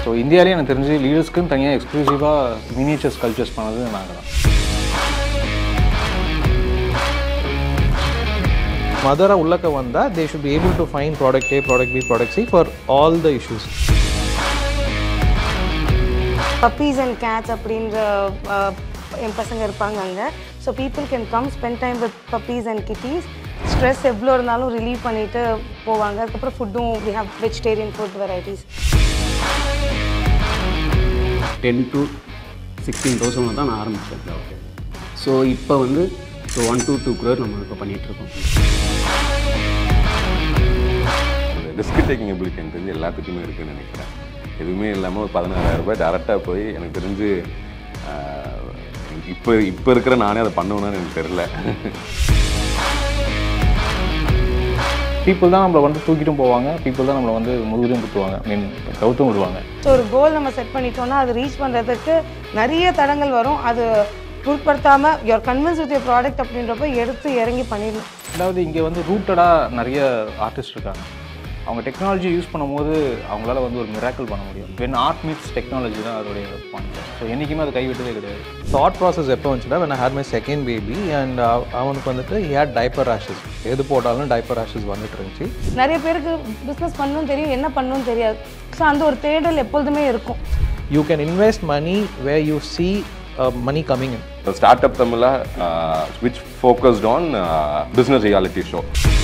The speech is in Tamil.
ஸோ இந்தியாவிலே எனக்கு தெரிஞ்சு லீடர்ஸ்க்குன்னு தனியாக எக்ஸ்க்ளூசிவாக மினியேச்சர்ஸ் கல்ச்சர்ஸ் பண்ணது நாங்கள் தான் மதரா உள்ளக்க வந்தால் they should be able to find product A product B product C for all the issues puppies and cats அப்படின்ற அஹ், என் பசங்க இருப்பாங்க அங்கே so people can come spend time with puppies and kitties stress எவ்வளோ இருந்தாலும் ரிலீவ் பண்ணிட்டு போவாங்க அதுக்கப்புறம் ஃபுட்டும் we have vegetarian food varieties ten to sixteen தௌசண்டில் தான் நான் ஆரம்பித்தேன் ஓகே ஸோ இப்போ வந்து so one to two crore நம்ம இப்போ பண்ணிகிட்ருக்கோம் ரிஸ்க் டேக்கிங் எபிலிட்டி எனக்கு தெரிஞ்சு எல்லாத்துக்குமே இருக்குன்னு நினைக்கிறேன் எதுவுமே இல்லாமல் ஒரு பதினாறாயிரம் ரூபாய் டேரெக்டாக போய் எனக்கு தெரிஞ்சு ஆஹ், இப்போ இப்போ இருக்கிற நானே அதை பண்ணுவேன்னு எனக்கு தெரில பீப்புள் தான் நம்மளை வந்து தூக்கிட்டும் போவாங்க பீப்புள் தான் நம்மளை வந்து முதுகுலையும் குத்துவாங்க மீன் கவுத்தும் விடுவாங்க ஸோ ஒரு கோல் நம்ம செட் பண்ணிட்டோம்னா அது ரீச் பண்ணுறதுக்கு நிறைய தடங்கள் வரும் அது பொருட்படுத்தாமல் your convince with your product அப்படின்றப்ப எடுத்து இறங்கி பண்ணிடணும் அதாவது இங்கே வந்து ரூட்டடாக நிறைய ஆர்டிஸ்ட் இருக்காங்க அவங்க டெக்னாலஜி யூஸ் பண்ணும்போது அவங்களால வந்து ஒரு மிராக்கிள் பண்ண முடியும் வென் ஆர்ட் மீட்ஸ் டெக்னாலஜி தான் அதோடைய பாயிண்ட் ஸோ என்றைக்குமே அது கைவிட்டதே கிடையாது தாட் ப்ராசஸ் எப்போ வந்துச்சுன்னா when I had my second baby and அவனுக்கு வந்துட்டு had டைப்பர் ரேஷஸ் எது போட்டாலும் டைப்பர் ரேஷஸ் வந்துட்டு இருந்துச்சு நிறைய பேருக்கு பிஸ்னஸ் பண்ணணும்னு தெரியும் என்ன பண்ணணும்னு தெரியாது ஸோ அந்த ஒரு தேடல் எப்பொழுதுமே இருக்கும் you can invest money where you see money coming in start up தமிழாக which focused on business reality show